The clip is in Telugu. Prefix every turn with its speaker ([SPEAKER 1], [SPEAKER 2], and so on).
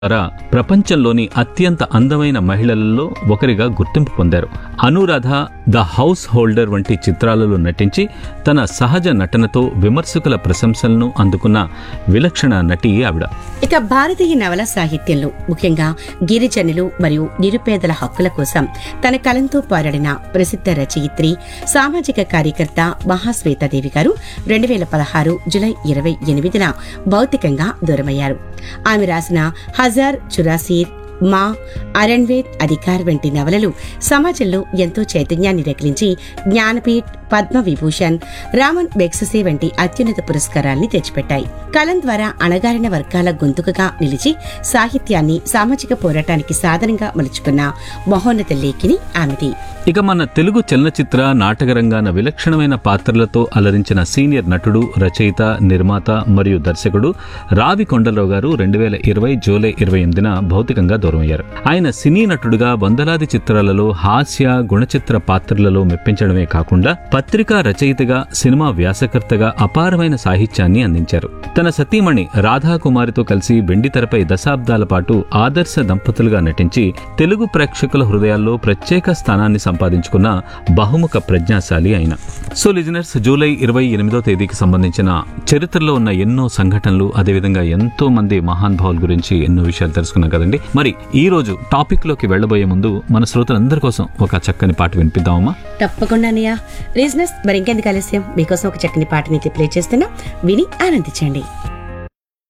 [SPEAKER 1] ద్వారా ప్రపంచంలోని అత్యంత అందమైన మహిళలలో ఒకరిగా గుర్తింపు పొందారు అనురాధ ద హౌస్ హోల్డర్ వంటి చిత్రాలలో నటించి తన సహజ నటనతో విమర్శకుల ప్రశంసలను అందుకున్న విలక్షణ నటి ఆవిడ
[SPEAKER 2] ఇక భారతీయ నవల సాహిత్యంలో ముఖ్యంగా గిరిజనులు మరియు నిరుపేదల హక్కుల కోసం తన కలంతో పోరాడిన ప్రసిద్ధ రచయిత్రి సామాజిక కార్యకర్త మహాశ్వేతాదేవి గారు రెండు వేల పదహారు జులై ఇరవై ఎనిమిదిన భౌతికంగా దూరమయ్యారు ఆమె రాసిన హజార్ చురాసీర్ మా అరణ్వేద్ అధికార్ వంటి నవలలు సమాజంలో ఎంతో చైతన్యాన్ని రగిలించి జ్ఞానపీఠ్ పద్మ విభూషణ్ రామన్ బెక్ససే వంటి అత్యున్నత పురస్కారాల్ని తెచ్చిపెట్టాయి కలం ద్వారా అణగారిన వర్గాల గొంతుకగా నిలిచి సాహిత్యాన్ని సామాజిక పోరాటానికి సాధనంగా మలుచుకున్న మహోన్నత లేఖిని ఆమెది
[SPEAKER 1] ఇక మన తెలుగు చలనచిత్ర నాటక రంగాన విలక్షణమైన పాత్రలతో అలరించిన సీనియర్ నటుడు రచయిత నిర్మాత మరియు దర్శకుడు రావి కొండలరావు గారు రెండు వేల ఇరవై జూలై ఇరవై ఎనిమిదిన భౌతికంగా దూరమయ్యారు ఆయన సినీ నటుడుగా వందలాది చిత్రాలలో హాస్య గుణచిత్ర పాత్రలలో మెప్పించడమే కాకుండా పత్రికా రచయితగా సినిమా వ్యాసకర్తగా అపారమైన సాహిత్యాన్ని అందించారు తన సతీమణి రాధాకుమారితో కలిసి వెండితెరపై దశాబ్దాల పాటు ఆదర్శ దంపతులుగా నటించి తెలుగు ప్రేక్షకుల హృదయాల్లో ప్రత్యేక స్థానాన్ని సంపాదించుకున్న బహుముఖ ప్రజ్ఞాశాలి ఆయన సో లిజనర్స్ జూలై ఇరవై ఎనిమిదో తేదీకి సంబంధించిన చరిత్రలో ఉన్న ఎన్నో సంఘటనలు అదేవిధంగా ఎంతో మంది మహానుభావుల గురించి ఎన్నో విషయాలు తెలుసుకున్నాం కదండి మరి ఈ రోజు టాపిక్ లోకి వెళ్లబోయే ముందు మన శ్రోతలందరి కోసం ఒక చక్కని పాట వినిపిద్దామమ్మా
[SPEAKER 2] తప్పకుండా అన్నయ్య రీజనస్ మరి ఇంకెందుకు ఆలస్యం మీకోసం ఒక చక్కని పాటని ప్లే చేస్తున్నా విని ఆనందించండి